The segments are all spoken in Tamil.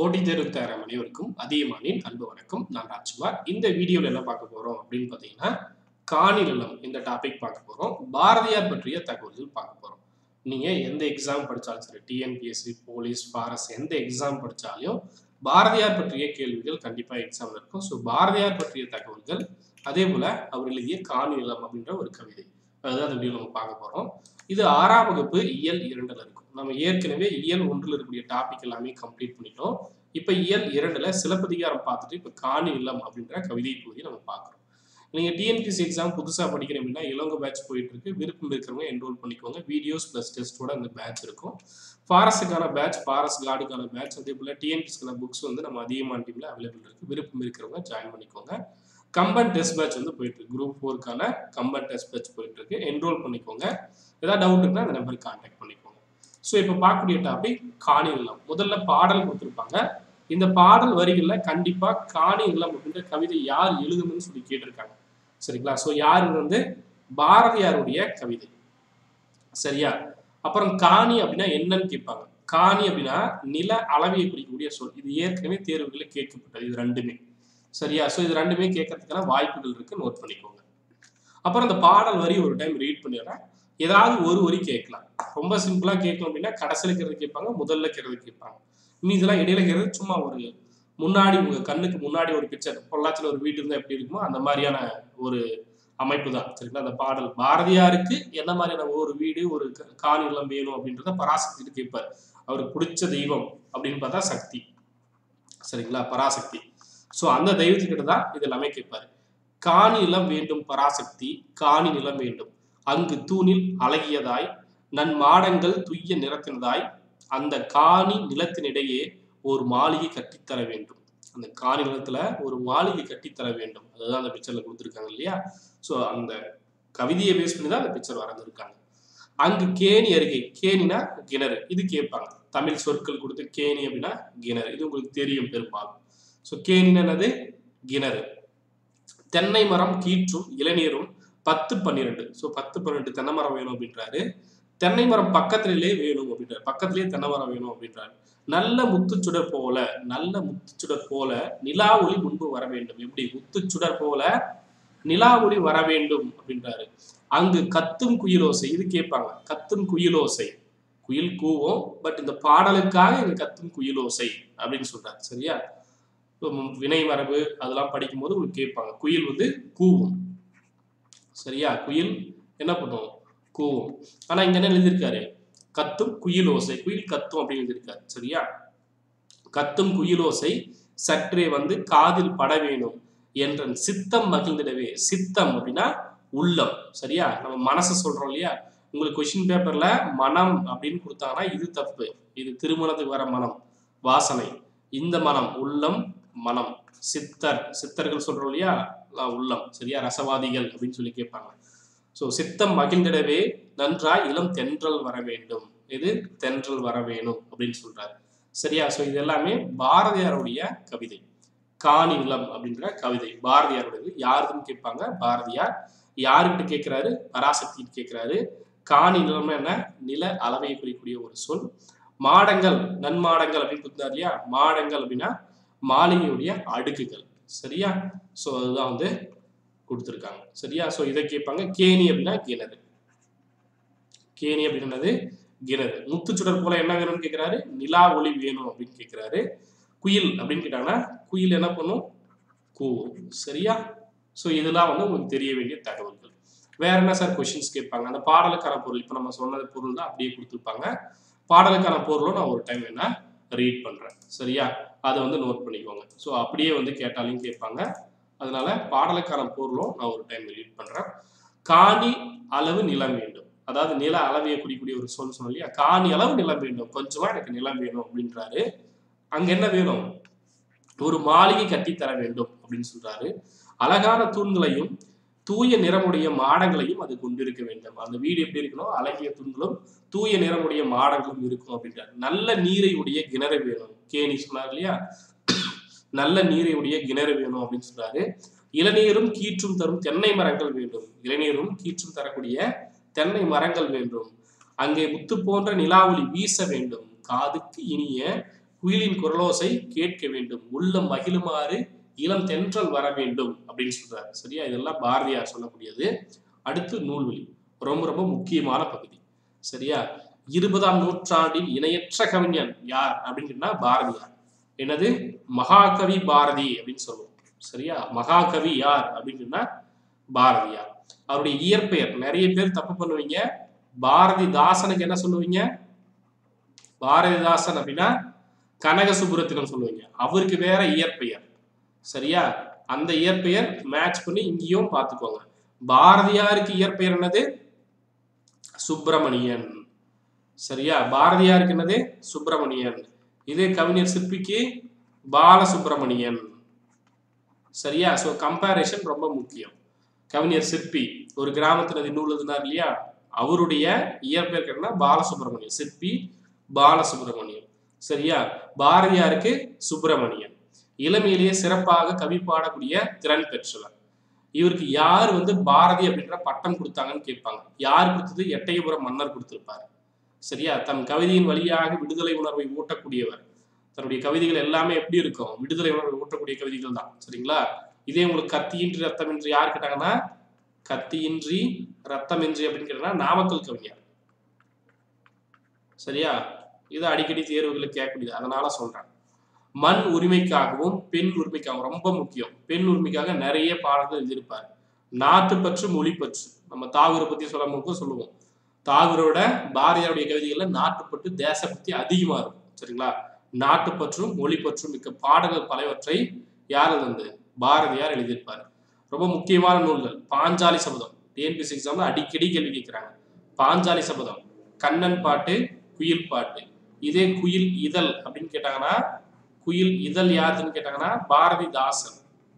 போட்டித் தேர்வு தயாராக அனைவருக்கும் அதிகமானின் அன்பு வணக்கம் நான் ராஜ்குமார் இந்த வீடியோவில் என்ன பார்க்க போறோம் அப்படின்னு பார்த்தீங்கன்னா காணி நிலம் இந்த டாபிக் பார்க்க போறோம் பாரதியார் பற்றிய தகவல்கள் பார்க்க போறோம் நீங்க எந்த எக்ஸாம் படிச்சாலும் சரி டிஎன்பிஎஸ்சி போலீஸ் ஃபாரஸ் எந்த எக்ஸாம் படிச்சாலும் பாரதியார் பற்றிய கேள்விகள் கண்டிப்பா எக்ஸாம்ல இருக்கும் ஸோ பாரதியார் பற்றிய தகவல்கள் அதே போல அவர் எழுதிய காணி நிலம் அப்படின்ற ஒரு கவிதை அதுதான் அந்த வீடியோ நம்ம பார்க்க போறோம் இது ஆறாம் வகுப்பு இயல் இரண்டுல இருக்கும் நம்ம ஏற்கனவே இயல் ஒன்றில் இருக்கக்கூடிய டாபிக் எல்லாமே கம்ப்ளீட் பண்ணிட்டோம் இப்போ இயல் இரண்டுல சிலப்பதிகாரம் பார்த்துட்டு இப்போ காணி நிலம் அப்படின்ற கவிதை பகுதியை நம்ம பார்க்குறோம் நீங்கள் டிஎன்பிசி எக்ஸாம் புதுசாக படிக்கிறீங்க அப்படின்னா இளங்க பேட்ச் போயிட்டு இருக்கு விருப்பம் இருக்கிறவங்க என்ரோல் பண்ணிக்கோங்க வீடியோஸ் ப்ளஸ் டெஸ்ட்டோட அந்த பேட்ச் இருக்கும் ஃபாரஸ்ட்டுக்கான பேட்ச் ஃபாரஸ்ட் கார்டுக்கான பேட்ச் அதே போல் டிஎன்பிசிக்கான புக்ஸ் வந்து நம்ம அதிகமான டீமில் அவைலபிள் இருக்கு விருப்பம் இருக்கிறவங்க ஜாயின் பண்ணிக்கோங்க கம்பன் டெஸ்ட் பேட்ச் வந்து போயிட்டு இருக்கு குரூப் ஃபோருக்கான கம்பன் டெஸ்ட் பேட்ச் போயிட்டு இருக்கு என்ரோல் பண்ணிக்கோங்க ஏதாவது டவுட் இருக்குன்னா அந்த நம்பருக்கு கான்டாக்ட் பண்ணிக்கோங்க ஸோ இப்போ பார்க்கக்கூடிய டாபிக் காணி நிலம் முதல்ல பாடல் கொடுத்துருப்பாங்க இந்த பாடல் வரிகளில் கண்டிப்பாக காணி நிலம் அப்படின்ற கவிதை யார் எழுதுணும்னு சொல்லி கேட்டிருக்காங்க சரிங்களா ஸோ யார் இது வந்து பாரதியாருடைய கவிதை சரியா அப்புறம் காணி அப்படின்னா என்னன்னு கேட்பாங்க காணி அப்படின்னா நில அளவியை குறிக்கக்கூடிய சொல் இது ஏற்கனவே தேர்வுகளில் கேட்கப்பட்டது இது ரெண்டுமே சரியா ஸோ இது ரெண்டுமே கேட்கறதுக்கான வாய்ப்புகள் இருக்கு நோட் பண்ணிக்கோங்க அப்புறம் அந்த பாடல் வரி ஒரு டைம் ரீட் பண்ணிடுறேன் ஏதாவது ஒரு வரி கேட்கலாம் ரொம்ப சிம்பிளா கேட்கணும் அப்படின்னா கடைசியில் இருக்கிறது கேட்பாங்க முதல்ல இருக்கிறது கேட்பாங்க இன்னும் இதெல்லாம் இடையில இருக்கிறது சும்மா ஒரு முன்னாடி உங்க கண்ணுக்கு முன்னாடி ஒரு பிக்சர் பொள்ளாச்சியில் ஒரு வீடு இருந்தால் எப்படி இருக்குமோ அந்த மாதிரியான ஒரு அமைப்பு தான் சரிங்களா அந்த பாடல் பாரதியாருக்கு என்ன மாதிரியான ஒரு வீடு ஒரு க- காணி நிலம் வேணும் அப்படின்றத பராசக்தி கேட்பார் அவருக்கு பிடிச்ச தெய்வம் அப்படின்னு பார்த்தா சக்தி சரிங்களா பராசக்தி ஸோ அந்த தெய்வத்துக்கிட்ட தான் இது எல்லாமே கேட்பாரு காணி நிலம் வேண்டும் பராசக்தி காணி நிலம் வேண்டும் அங்கு தூணில் அழகியதாய் நன் மாடங்கள் துய்ய நிறத்தினதாய் அந்த காணி நிலத்தினிடையே ஒரு மாளிகை கட்டித்தர வேண்டும் அந்த காணி நிலத்துல ஒரு மாளிகை கட்டித்தர வேண்டும் அதுதான் அந்த பிக்சர்ல கொடுத்துருக்காங்க இல்லையா ஸோ அந்த கவிதையை பேஸ் பண்ணி தான் அந்த பிக்சர் வரைஞ்சிருக்காங்க அங்கு கேணி அருகே கேணினா கிணறு இது கேட்பாங்க தமிழ் சொற்கள் கொடுத்து கேணி அப்படின்னா கிணறு இது உங்களுக்கு தெரியும் பெரும்பாலும் ஸோ கேணினா என்னது கிணறு தென்னை மரம் கீற்றும் இளநீரும் பத்து பன்னிரெண்டு ஸோ பத்து பன்னிரெண்டு தென்னை மரம் வேணும் அப்படின்றாரு தென்னை மரம் பக்கத்திலே வேணும் அப்படின்றாரு பக்கத்திலேயே தென்னை மரம் வேணும் அப்படின்றாரு நல்ல முத்துச்சுடர் போல நல்ல முத்துச்சுடர் போல நிலா ஒளி முன்பு வர வேண்டும் எப்படி முத்துச்சுடர் போல நிலா ஒளி வர வேண்டும் அப்படின்றாரு அங்கு கத்தும் குயிலோசை இது கேட்பாங்க கத்தும் குயிலோசை குயில் கூவும் பட் இந்த பாடலுக்காக இங்க கத்தும் குயிலோசை அப்படின்னு சொல்றாரு சரியா இப்போ வினை மரபு அதெல்லாம் படிக்கும்போது உங்களுக்கு கேட்பாங்க குயில் வந்து கூவும் சரியா குயில் என்ன பண்ணும் கூவும் ஆனா இங்க என்ன எழுதியிருக்காரு கத்தும் குயில் ஓசை குயில் கத்தும் அப்படின்னு எழுதியிருக்காரு சரியா கத்தும் குயிலோசை சற்றே வந்து காதில் பட வேணும் என்ற சித்தம் மகிழ்ந்திடவே சித்தம் அப்படின்னா உள்ளம் சரியா நம்ம மனசை சொல்றோம் இல்லையா உங்களுக்கு கொஸ்டின் பேப்பர்ல மனம் அப்படின்னு கொடுத்தாங்கன்னா இது தப்பு இது திருமணத்துக்கு வர மனம் வாசனை இந்த மனம் உள்ளம் மனம் சித்தர் சித்தர்கள் சொல்றோம் இல்லையா அஹ் உள்ளம் சரியா ரசவாதிகள் அப்படின்னு சொல்லி கேட்பாங்க ஸோ சித்தம் மகிழ்ந்திடவே நன்றாய் இளம் தென்றல் வர வேண்டும் இது தென்றல் வர வேணும் அப்படின்னு சொல்றாரு சரியா ஸோ இது எல்லாமே பாரதியாருடைய கவிதை காணி நிலம் அப்படின்ற கவிதை பாரதியாருடையது யாருக்குன்னு கேட்பாங்க பாரதியார் யாருக்கிட்ட கேட்கிறாரு பராசக்தின்னு கேட்கிறாரு காணி நிலம்னா என்ன நில அளவை குறிக்கக்கூடிய ஒரு சொல் மாடங்கள் நன்மாடங்கள் அப்படின்னு கொடுத்தாரு இல்லையா மாடங்கள் அப்படின்னா மாளிகையுடைய அடுக்குகள் சரியா ஸோ அதுதான் வந்து கொடுத்துருக்காங்க சரியா ஸோ இதை கேட்பாங்க கேணி அப்படின்னா கிணறு கேணி அப்படின்னது கிணறு முத்துச்சுடர் போல என்ன வேணும்னு கேட்கிறாரு நிலா ஒளி வேணும் அப்படின்னு கேட்கிறாரு குயில் அப்படின்னு கேட்டாங்கன்னா குயில் என்ன பண்ணும் கூவும் சரியா ஸோ இதெல்லாம் வந்து உங்களுக்கு தெரிய வேண்டிய தகவல்கள் வேற என்ன சார் கொஷின்ஸ் கேட்பாங்க அந்த பாடலுக்கான பொருள் இப்போ நம்ம சொன்னது பொருள் தான் அப்படியே கொடுத்துருப்பாங்க பாடலுக்கான பொருளும் நான் ஒரு டைம் என்ன ரீட் பண்றேன் சரியா அதை வந்து நோட் பண்ணிக்கோங்க ஸோ அப்படியே வந்து கேட்டாலையும் கேட்பாங்க அதனால பாடலுக்கான பொருளும் நான் ஒரு டைம் ரீட் பண்றேன் காணி அளவு நிலம் வேண்டும் அதாவது நில அளவையை குறிக்கக்கூடிய ஒரு சொல் சொன்னோம் இல்லையா காணி அளவு நிலம் வேண்டும் கொஞ்சமா எனக்கு நிலம் வேணும் அப்படின்றாரு அங்க என்ன வேணும் ஒரு மாளிகை கட்டி தர வேண்டும் அப்படின்னு சொல்றாரு அழகான தூண்களையும் தூய நிறமுடைய மாடங்களையும் அது கொண்டிருக்க வேண்டும் அந்த வீடு எப்படி இருக்கணும் அழகிய தூண்களும் தூய நிறமுடைய மாடங்களும் இருக்கும் அப்படின்றாரு நல்ல நீரை உடைய கிணறு வேணும் கேணி சொன்னார் இல்லையா நல்ல நீரை உடைய கிணறு வேணும் அப்படின்னு சொல்றாரு இளநீரும் கீற்றும் தரும் தென்னை மரங்கள் வேண்டும் இளநீரும் கீற்றும் தரக்கூடிய தென்னை மரங்கள் வேண்டும் அங்கே முத்து போன்ற நிலாவொளி வீச வேண்டும் காதுக்கு இனிய குயிலின் குரலோசை கேட்க வேண்டும் உள்ளம் மகிழுமாறு இளம் தென்றல் வர வேண்டும் அப்படின்னு சொல்றாரு சரியா இதெல்லாம் பாரதியார் சொல்லக்கூடியது அடுத்து நூல்வழி ரொம்ப ரொம்ப முக்கியமான பகுதி சரியா இருபதாம் நூற்றாண்டின் இணையற்ற கவிஞன் யார் அப்படின்னு சொன்னா பாரதியார் என்னது மகாகவி பாரதி அப்படின்னு சொல்லுவோம் சரியா மகாகவி யார் அப்படின்னு சொன்னா பாரதியார் அவருடைய இயற்பெயர் நிறைய பேர் தப்பு பண்ணுவீங்க பாரதிதாசனுக்கு என்ன சொல்லுவீங்க பாரதிதாசன் அப்படின்னா கனக சுப்புரத்தினம் சொல்லுவீங்க அவருக்கு வேற இயற்பெயர் சரியா அந்த இயற்பெயர் மேட்ச் பண்ணி இங்கேயும் பார்த்துக்கோங்க பாரதியாருக்கு இயற்பெயர் என்னது சுப்பிரமணியன் சரியா பாரதியாருக்கு என்னது சுப்பிரமணியன் இதே கவிஞர் சிற்பிக்கு பாலசுப்பிரமணியன் சரியா ஸோ கம்பேரிஷன் ரொம்ப முக்கியம் கவிஞர் சிற்பி ஒரு கிராமத்துல நூல் எழுதினார் இல்லையா அவருடைய இயற்பெயர் கேட்டா பாலசுப்ரமணியன் சிற்பி பாலசுப்ரமணியன் சரியா பாரதியாருக்கு சுப்பிரமணியன் இளமையிலேயே சிறப்பாக கவி பாடக்கூடிய திறன் பெற்றவர் இவருக்கு யார் வந்து பாரதி அப்படின்ற பட்டம் கொடுத்தாங்கன்னு கேட்பாங்க யார் கொடுத்தது எட்டயபுரம் மன்னர் கொடுத்திருப்பார் சரியா தன் கவிதையின் வழியாக விடுதலை உணர்வை ஊட்டக்கூடியவர் தன்னுடைய கவிதைகள் எல்லாமே எப்படி இருக்கும் விடுதலை உணர்வை ஊட்டக்கூடிய கவிதைகள் தான் சரிங்களா இதே உங்களுக்கு கத்தியின்றி ரத்தமின்றி யார் கேட்டாங்கன்னா கத்தியின்றி ரத்தமின்றி அப்படின்னு கேட்டா நாமக்கல் கவிஞர் சரியா இது அடிக்கடி தேர்வுகளுக்கு கேட்கக்கூடியது அதனால சொல்றேன் மண் உரிமைக்காகவும் பெண் உரிமைக்காகவும் ரொம்ப முக்கியம் பெண் உரிமைக்காக நிறைய பாடல்கள் எழுதியிருப்பார் நாட்டுப்பற்று மொழிப்பற்று நம்ம தாகூரை பத்தி சொல்லும் போது சொல்லுவோம் தாகூரோட பாரதியாருடைய கவிதைகள்ல நாட்டுப்பற்று தேசப்பத்தி அதிகமா இருக்கும் சரிங்களா நாட்டுப்பற்றும் மொழிப்பற்றும் மிக்க பாடல்கள் பலவற்றை யார் வந்து பாரதியார் எழுதியிருப்பார் ரொம்ப முக்கியமான நூல்கள் பாஞ்சாலி சபதம் டிஎன்பிசி எக்ஸாம்ல அடிக்கடி கேள்வி கேட்கிறாங்க பாஞ்சாலி சபதம் கண்ணன் பாட்டு குயில் பாட்டு இதே குயில் இதழ் அப்படின்னு கேட்டாங்கன்னா குயில் இதழ் யாருன்னு கேட்டாங்கன்னா பாரதிதாசன்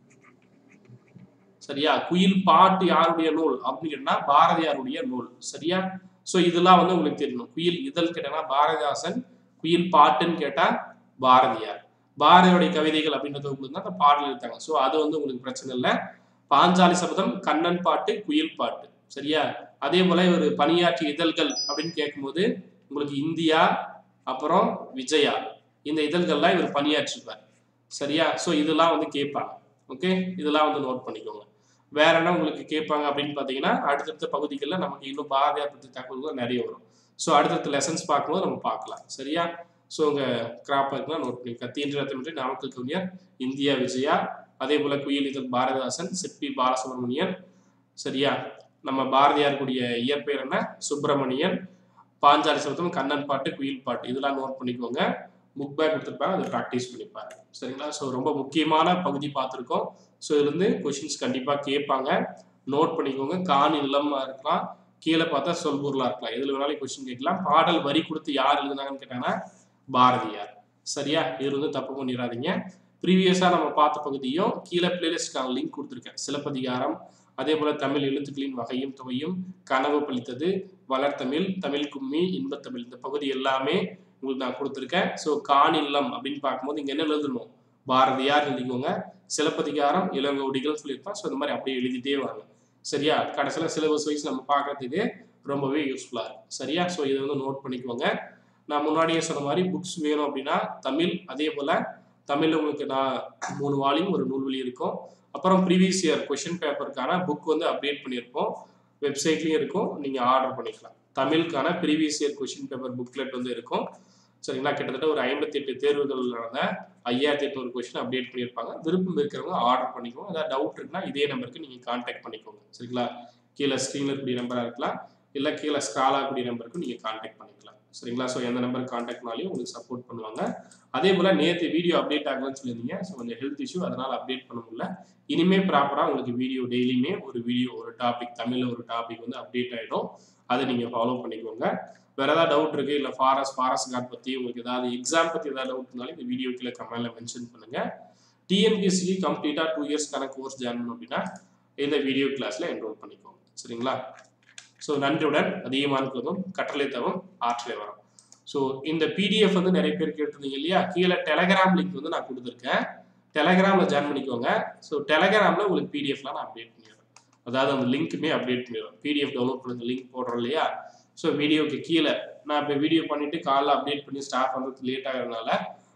சரியா குயில் பாட்டு யாருடைய நூல் அப்படின்னு கேட்டா பாரதியாருடைய நூல் சரியா சோ இதெல்லாம் வந்து உங்களுக்கு தெரியணும் குயில் இதழ் கேட்டாங்கன்னா பாரதிதாசன் குயில் பாட்டுன்னு கேட்டா பாரதியார் பாரதியோடைய கவிதைகள் அப்படின்றது உங்களுக்கு தான் அந்த பாடல் எடுத்தாங்க ஸோ அது வந்து உங்களுக்கு பிரச்சனை இல்லை பாஞ்சாலி சபதம் கண்ணன் பாட்டு குயில் பாட்டு சரியா அதே போல ஒரு பணியாற்றிய இதழ்கள் அப்படின்னு கேட்கும்போது உங்களுக்கு இந்தியா அப்புறம் விஜயா இந்த இதழ்கள்லாம் இவர் பணியாற்றிருப்பார் சரியா ஸோ இதெல்லாம் வந்து கேட்பாங்க ஓகே இதெல்லாம் வந்து நோட் பண்ணிக்கோங்க வேற என்ன உங்களுக்கு கேட்பாங்க அப்படின்னு பார்த்தீங்கன்னா அடுத்தடுத்த பகுதிகளில் நமக்கு இன்னும் பாரதியார் பற்றி தகவல்கள் நிறைய வரும் ஸோ அடுத்தடுத்த லெசன்ஸ் பார்க்கும்போது நம்ம பார்க்கலாம் சரியா ஸோ உங்கள் கிராப் இருக்குன்னா நோட் பண்ணி கத்தியின்றி ரத்தமின்றி நாமக்கல் கவிஞர் இந்தியா விஜயா அதே போல குயில் இதழ் பாரதிதாசன் சிற்பி பாலசுப்ரமணியன் சரியா நம்ம பாரதியாருக்குடைய இயற்பெயர் என்ன சுப்பிரமணியன் பாஞ்சாலி சபதம் கண்ணன் பாட்டு குயில் பாட்டு இதெல்லாம் நோட் பண்ணிக்கோங்க புக் பேக் கொடுத்துருப்பாங்க அதை ப்ராக்டிஸ் பண்ணிப்பாரு சரிங்களா ஸோ ரொம்ப முக்கியமான பகுதி பார்த்துருக்கோம் ஸோ இதுலேருந்து கொஷின்ஸ் கண்டிப்பாக கேட்பாங்க நோட் பண்ணிக்கோங்க காணி நிலமா இருக்கலாம் கீழே பார்த்தா சொல்பூர்லாம் இருக்கலாம் எதில் வேணாலும் கொஸ்டின் கேட்கலாம் பாடல் வரி கொடுத்து யார் எழுதுனாங்கன்னு கேட்டாங்கன்னா பாரதியார் சரியா இது வந்து தப்பு பண்ணிடாதீங்க ப்ரீவியஸாக நம்ம பார்த்த பகுதியும் கீழே பிளேலிஸ்ட்கான லிங்க் கொடுத்துருக்கேன் சிலப்பதிகாரம் அதே போல தமிழ் எழுத்துக்களின் வகையும் தொகையும் கனவு பளித்தது வளர்த்தமிழ் தமிழ் கும்மி இன்பத்தமிழ் இந்த பகுதி எல்லாமே உங்களுக்கு நான் கொடுத்துருக்கேன் ஸோ காணில்லம் அப்படின்னு பார்க்கும்போது இங்கே என்ன எழுதணும் பாரதியார் எழுதிக்கோங்க சிலப்பதிகாரம் இளங்கோடிகள் சொல்லியிருப்பேன் ஸோ இந்த மாதிரி அப்படியே எழுதிட்டே வாங்க சரியா கடைசியில் சிலபஸ் வைஸ் நம்ம பார்க்கறதுக்கு ரொம்பவே யூஸ்ஃபுல்லாக இருக்கும் சரியா ஸோ இதை வந்து நோட் பண்ணிக்கோங்க நான் முன்னாடியே சொன்ன மாதிரி புக்ஸ் வேணும் அப்படின்னா தமிழ் அதே போல் தமிழில் உங்களுக்கு நான் மூணு வால்யூம் ஒரு நூல்வெளி இருக்கும் அப்புறம் ப்ரீவியஸ் இயர் கொஷின் பேப்பருக்கான புக் வந்து அப்டேட் பண்ணியிருப்போம் வெப்சைட்லேயும் இருக்கும் நீங்கள் ஆர்டர் பண்ணிக்கலாம் தமிழுக்கான previous year question paper booklet வந்து இருக்கும் சரிங்களா கிட்டத்தட்ட ஒரு ஐம்பத்தி எட்டு தேர்வுகள் நடந்த ஐயாயிரத்தி எட்நூறு கொஷின் அப்டேட் பண்ணியிருப்பாங்க விருப்பம் இருக்கிறவங்க ஆர்டர் பண்ணிக்கோங்க ஏதாவது டவுட் இருக்குன்னா இதே நம்பருக்கு நீங்கள் கான்டாக்ட் பண்ணிக்கோங்க சரிங்களா கீழே ஸ்க்ரீனில் இருக்கக்கூடிய நம்பராக இருக்கலாம் இல்லை கீழே ஸ்க்ரால் ஆகக்கூடிய நம்பருக்கு நீங்கள் கான்டாக்ட் பண்ணிக்கலாம் சரிங்களா ஸோ எந்த நம்பருக்கு கான்டாக்ட்னாலையும் உங்களுக்கு சப்போர்ட் பண்ணுவாங்க அதே போல் நேற்று வீடியோ அப்டேட் ஆகலன்னு சொல்லியிருந்தீங்க ஸோ கொஞ்சம் ஹெல்த் இஷ்யூ அதனால் அப்டேட் பண்ண முடியல இனிமே ப்ராப்பராக உங்களுக்கு வீடியோ டெய்லியுமே ஒரு வீடியோ ஒரு டாபிக் தமிழில் ஒரு டாபிக் வந்து அப்டேட் ஆகிடும் அதை நீங்கள் ஃபாலோ பண்ணிக்கோங்க வேற ஏதாவது டவுட் இருக்கு இல்லை ஃபாரஸ்ட் ஃபாரஸ்ட் கார்டு பற்றி உங்களுக்கு ஏதாவது எக்ஸாம் பற்றி ஏதாவது டவுட் இருந்தாலும் இந்த வீடியோ கீழே கமெண்ட்ல மென்ஷன் பண்ணுங்க டிஎன்பிஎஸ்சி கம்ப்ளீட்டாக டூ இயர்ஸ்க்கான கோர்ஸ் ஜாயின் பண்ணணும் அப்படின்னா இந்த வீடியோ கிளாஸில் என்ரோல் பண்ணிக்கோங்க சரிங்களா ஸோ நன்றியுடன் அதிகமான குழுமம் கட்டளை தவம் ஆற்றலை வரும் ஸோ இந்த பிடிஎஃப் வந்து நிறைய பேர் கேட்டிருந்தீங்க இல்லையா கீழே டெலகிராம் லிங்க் வந்து நான் கொடுத்துருக்கேன் டெலகிராமில் ஜாயின் பண்ணிக்கோங்க ஸோ டெலகிராமில் உங்களுக்கு பிடிஎஃப்லாம் நான் அப்டேட் பண்ணிடுறேன் அதாவது அந்த லிங்க்குமே அப்டேட் பண்ணிடுவேன் பிடிஎஃப் டவுன்லோட் பண்ணுங்க லிங்க் போடுறோம் இல்லையா ஸோ வீடியோக்கு கீழே நான் இப்போ வீடியோ பண்ணிட்டு காலைல அப்டேட் பண்ணி ஸ்டாஃப் வந்து லேட் ஆகிறதுனால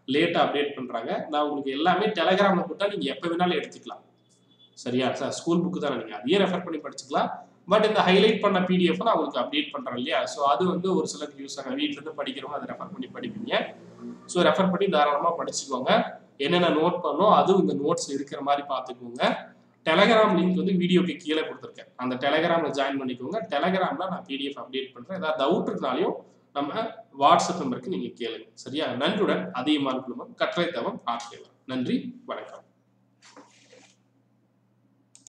லேட்டாக அப்டேட் பண்ணுறாங்க நான் உங்களுக்கு எல்லாமே டெலகிராமில் போட்டால் நீங்கள் எப்போ வேணாலும் எடுத்துக்கலாம் சரியா சார் ஸ்கூல் புக்கு தானே நீங்கள் அதையே ரெஃபர் பண்ணி படிச்சுக்கலாம் பட் இந்த ஹைலைட் பண்ண பிடிஎஃப் நான் உங்களுக்கு அப்டேட் பண்ணுறேன் இல்லையா ஸோ அது வந்து ஒரு சிலருக்கு யூஸ் ஆகும் வீட்டிலேருந்து படிக்கிறவங்க அதை ரெஃபர் பண்ணி படிப்பீங்க ஸோ ரெஃபர் பண்ணி தாராளமாக படிச்சுக்கோங்க என்னென்ன நோட் பண்ணோம் அதுவும் இந்த நோட்ஸ் இருக்கிற மாதிரி பார்த்துக்கோங்க டெலகிராம் லிங்க் வந்து வீடியோக்கு கீழே கொடுத்துருக்கேன் அந்த டெலகிராமில் ஜாயின் பண்ணிக்கோங்க டெலகிராமில் நான் பிடிஎஃப் அப்டேட் பண்ணுறேன் ஏதாவது டவுட் இருந்தாலையும் நம்ம வாட்ஸ்அப் நம்பருக்கு நீங்கள் கேளுங்க சரியா நன்றியுடன் அதிகமான குழுமம் கற்றை தவம் ஆட்சேபம் நன்றி வணக்கம்